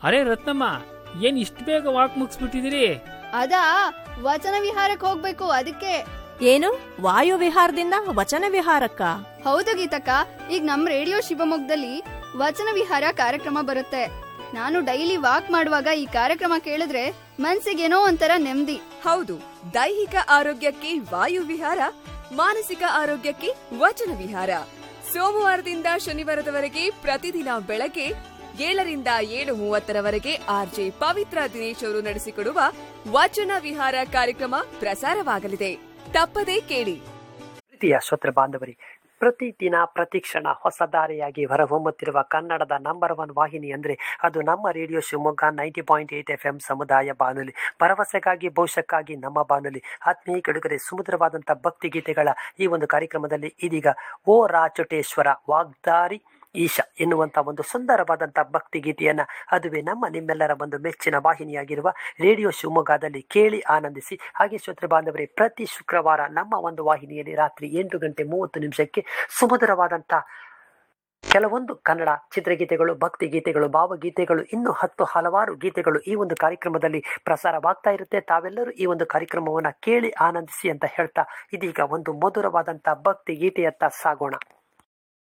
ಅರೆ ರತ್ನಮ್ಮ ಏನ್ ಇಷ್ಟು ಬೇಗ ವಾಕ್ ಮುಗಿಸ್ಬಿಟ್ಟಿದಿರಿ ಅದಾ ವಚನ ವಿಹಾರಕ್ಕೆ ಹೋಗ್ಬೇಕು ಅದಕ್ಕೆ ಏನು ವಾಯು ವಿಹಾರದಿಂದ ವಚನ ವಿಹಾರಕ್ಕ ಹೌದು ಗೀತಕ್ಕ ಈಗ ನಮ್ ರೇಡಿಯೋ ಶಿವಮೊಗ್ಗದಲ್ಲಿ ವಚನ ವಿಹಾರ ಕಾರ್ಯಕ್ರಮ ಬರುತ್ತೆ ನಾನು ಡೈಲಿ ವಾಕ್ ಮಾಡುವಾಗ ಈ ಕಾರ್ಯಕ್ರಮ ಕೇಳಿದ್ರೆ ಮನ್ಸಿಗೇನೋ ಒಂಥರ ನೆಮ್ಮದಿ ಹೌದು ದೈಹಿಕ ಆರೋಗ್ಯಕ್ಕೆ ವಾಯು ವಿಹಾರ ಮಾನಸಿಕ ಆರೋಗ್ಯಕ್ಕೆ ವಚನ ವಿಹಾರ ಸೋಮವಾರದಿಂದ ಶನಿವಾರದವರೆಗೆ ಪ್ರತಿದಿನ ಬೆಳಗ್ಗೆ ಏಳರಿಂದ ಏಳು ಮೂವತ್ತರವರೆಗೆ ಆರ್ಜೆ ಪವಿತ್ರ ದಿನೇಶ್ ಅವರು ನಡೆಸಿಕೊಡುವ ವಚನ ವಿಹಾರ ಕಾರ್ಯಕ್ರಮ ಪ್ರಸಾರವಾಗಲಿದೆ ತಪ್ಪದೇ ಕೇಳಿ ಪ್ರೀತಿಯ ಶ್ರೋತೃ ಬಾಂಧವರಿ ಪ್ರತಿದಿನ ಪ್ರತಿಕ್ಷಣ ಹೊಸ ದಾರಿಯಾಗಿ ಹೊರಹೊಮ್ಮುತ್ತಿರುವ ಕನ್ನಡದ ನಂಬರ್ ಒನ್ ವಾಹಿನಿ ಅಂದರೆ ಅದು ನಮ್ಮ radio Shivamogga ninety point eight F M ಸಮುದಾಯ ಬಾನುಲಿ ಭರವಸೆಗಾಗಿ ಭವಿಷ್ಯಕ್ಕಾಗಿ ನಮ್ಮ ಬಾನುಲಿ ಆತ್ಮೀಯ ಕೆಡುಗರೆ ಸುಮಧುರವಾದಂಥ ಭಕ್ತಿ ಗೀತೆಗಳ ಈ ಒಂದು ಕಾರ್ಯಕ್ರಮದಲ್ಲಿ ಇದೀಗ ಓ ರಾಚುಟೇಶ್ವರ ವಾಗ್ದಾರಿ ಈಶ ಎನ್ನುವಂಥ ಒಂದು ಸುಂದರವಾದಂಥ ಭಕ್ತಿ ಗೀತೆಯನ್ನು ಅದುವೇ ನಮ್ಮ ನಿಮ್ಮೆಲ್ಲರ ಒಂದು ಮೆಚ್ಚಿನ ವಾಹಿನಿಯಾಗಿರುವ ರೇಡಿಯೋ ಶಿವಮೊಗ್ಗದಲ್ಲಿ ಕೇಳಿ ಆನಂದಿಸಿ ಹಾಗೆ ಶ್ರೋತೃ ಬಾಂಧವರೇ ಪ್ರತಿ ಶುಕ್ರವಾರ ನಮ್ಮ ಒಂದು ವಾಹಿನಿಯಲ್ಲಿ ರಾತ್ರಿ ಎಂಟು ಗಂಟೆ ಮೂವತ್ತು ನಿಮಿಷಕ್ಕೆ ಸುಮಧುರವಾದಂಥ ಕೆಲವೊಂದು ಕನ್ನಡ ಚಿತ್ರಗೀತೆಗಳು ಭಕ್ತಿ ಗೀತೆಗಳು ಭಾವಗೀತೆಗಳು ಇನ್ನೂ ಹತ್ತು ಹಲವಾರು ಗೀತೆಗಳು ಈ ಒಂದು ಕಾರ್ಯಕ್ರಮದಲ್ಲಿ ಪ್ರಸಾರವಾಗ್ತಾ ಇರುತ್ತೆ ತಾವೆಲ್ಲರೂ ಈ ಒಂದು ಕಾರ್ಯಕ್ರಮವನ್ನು ಕೇಳಿ ಆನಂದಿಸಿ ಅಂತ ಹೇಳ್ತಾ ಇದೀಗ ಒಂದು ಮಧುರವಾದಂಥ ಭಕ್ತಿ ಗೀತೆಯತ್ತ ಸಾಗೋಣ